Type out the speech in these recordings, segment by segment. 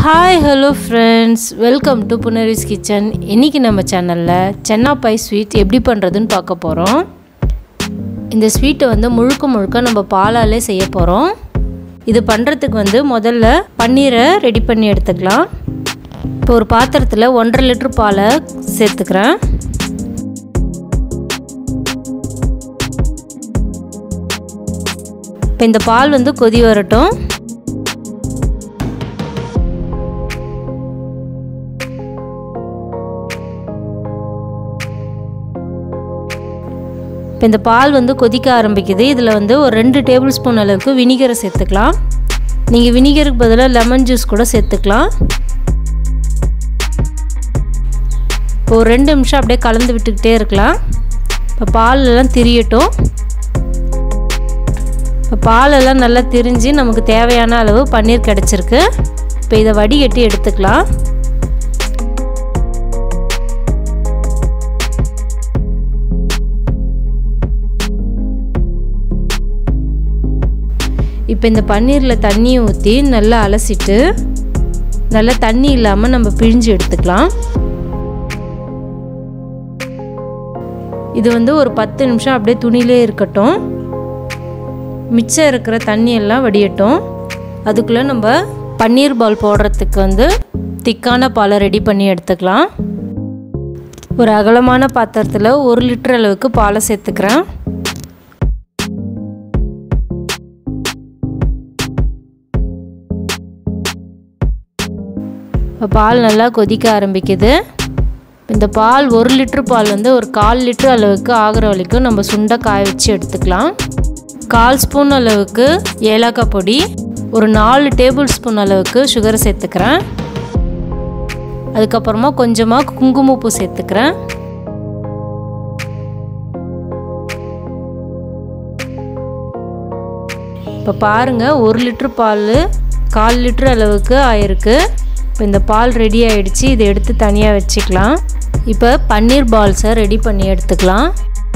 hi hello friends welcome to புனரிஸ் kitchen இன்றைக்கி நம்ம சேனலில் சென்னா பை ஸ்வீட் எப்படி பண்ணுறதுன்னு பார்க்க போகிறோம் இந்த ஸ்வீட்டை வந்து முழுக்க முழுக்க நம்ம பாலாலே செய்ய போகிறோம் இது பண்ணுறதுக்கு வந்து முதல்ல பன்னீரை ரெடி பண்ணி எடுத்துக்கலாம் இப்போ ஒரு பாத்திரத்தில் ஒன்றரை லிட்டர் பாலை சேர்த்துக்கிறேன் இப்போ இந்த பால் வந்து கொதி வரட்டும் இப்போ இந்த பால் வந்து கொதிக்க ஆரம்பிக்குது இதில் வந்து ஒரு ரெண்டு டேபிள் ஸ்பூன் அளவுக்கு வினிகரை சேர்த்துக்கலாம் நீங்கள் வினிகருக்கு பதிலாக லெமன் ஜூஸ் கூட சேர்த்துக்கலாம் இப்போ ஒரு ரெண்டு நிமிஷம் அப்படியே கலந்து விட்டுக்கிட்டே இருக்கலாம் இப்போ பாலெல்லாம் திரியட்டும் இப்போ பாலெல்லாம் நல்லா திரிஞ்சு நமக்கு தேவையான அளவு பன்னீர் கிடச்சிருக்கு இப்போ இதை வடிகட்டி எடுத்துக்கலாம் இப்போ இந்த பன்னீரில் தண்ணியை ஊற்றி நல்லா அலசிட்டு நல்லா தண்ணி இல்லாமல் நம்ம பிழிஞ்சு எடுத்துக்கலாம் இது வந்து ஒரு பத்து நிமிஷம் அப்படியே துணியிலே இருக்கட்டும் மிச்சம் இருக்கிற தண்ணியெல்லாம் வடியட்டும் அதுக்குள்ளே நம்ம பன்னீர் பால் போடுறதுக்கு வந்து திக்கான பாலை ரெடி பண்ணி எடுத்துக்கலாம் ஒரு அகலமான பாத்திரத்தில் ஒரு லிட்டர் அளவுக்கு பாலை சேர்த்துக்கிறேன் இப்போ பால் நல்லா கொதிக்க ஆரம்பிக்குது இந்த பால் ஒரு லிட்ரு பால் வந்து ஒரு கால் லிட்ரு அளவுக்கு ஆகிற வரைக்கும் நம்ம சுண்டை காய வச்சு எடுத்துக்கலாம் கால் ஸ்பூன் அளவுக்கு ஏலக்காய் பொடி ஒரு நாலு டேபிள் ஸ்பூன் அளவுக்கு சுகரை சேர்த்துக்கிறேன் அதுக்கப்புறமா கொஞ்சமாக குங்குமப்பூ சேர்த்துக்கிறேன் இப்போ பாருங்கள் ஒரு லிட்ரு பால் கால் லிட்ரு அளவுக்கு ஆயிருக்கு இப்போ இந்த பால் ரெடி ஆகிடுச்சு இதை எடுத்து தனியாக வச்சுக்கலாம் இப்போ பன்னீர் பால்ஸை ரெடி பண்ணி எடுத்துக்கலாம்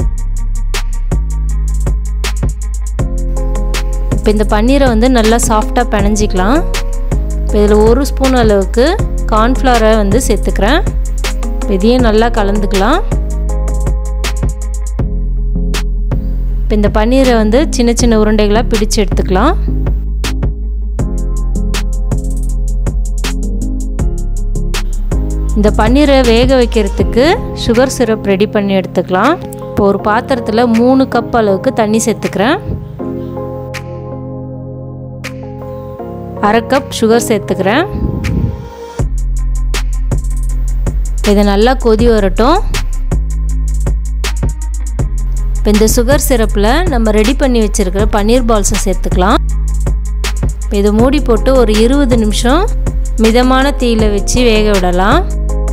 இப்போ இந்த பன்னீரை வந்து நல்லா சாஃப்டாக பிணைஞ்சிக்கலாம் இப்போ இதில் ஒரு ஸ்பூன் அளவுக்கு கார்ன்ஃப்ளவரை வந்து சேர்த்துக்கிறேன் இதையும் நல்லா கலந்துக்கலாம் இப்போ இந்த பன்னீரை வந்து சின்ன சின்ன உருண்டைகளாக பிடிச்சு எடுத்துக்கலாம் இந்த பன்னீரை வேக வைக்கிறதுக்கு சுகர் சிரப் ரெடி பண்ணி எடுத்துக்கலாம் இப்போ ஒரு பாத்திரத்தில் மூணு கப் அளவுக்கு தண்ணி சேர்த்துக்கிறேன் அரை கப் சுகர் சேர்த்துக்கிறேன் இதை நல்லா கொதி வரட்டும் இப்போ இந்த சுகர் சிரப்பில் நம்ம ரெடி பண்ணி வச்சுருக்கிற பன்னீர் பால்ஸை சேர்த்துக்கலாம் இப்போ இதை மூடி போட்டு ஒரு இருபது நிமிஷம் மிதமான தீயில் வச்சு வேக விடலாம்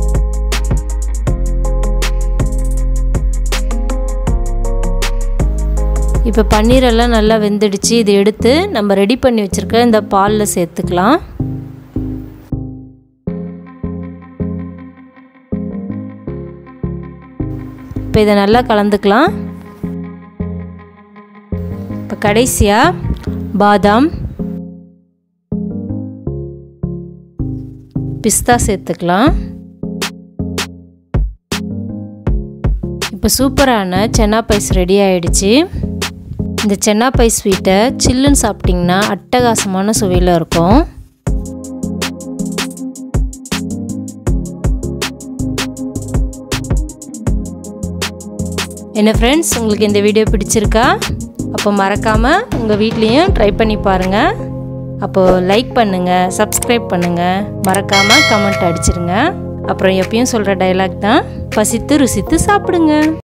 இப்போ பன்னீரெல்லாம் நல்லா வெந்துடுச்சு இதை எடுத்து நம்ம ரெடி பண்ணி வச்சுருக்க இந்த பாலில் சேர்த்துக்கலாம் இப்போ இதை நல்லா கலந்துக்கலாம் இப்போ கடைசியாக பாதாம் பிஸ்தா சேர்த்துக்கலாம் இப்போ சூப்பரான சென்னா பைஸ் ரெடி ஆகிடுச்சு இந்த சென்னா பை ஸ்வீட்டை சில்லுன்னு சாப்பிட்டிங்கன்னா அட்டகாசமான சுவையில் இருக்கும் என்ன ஃப்ரெண்ட்ஸ் உங்களுக்கு இந்த வீடியோ பிடிச்சிருக்கா அப்போ மறக்காமல் உங்கள் வீட்லேயும் ட்ரை பண்ணி பாருங்கள் அப்போது லைக் பண்ணுங்கள் சப்ஸ்கிரைப் பண்ணுங்கள் மறக்காமல் கமெண்ட் அடிச்சிருங்க அப்புறம் எப்பயும் சொல்கிற டைலாக் தான் பசித்து ருசித்து சாப்பிடுங்க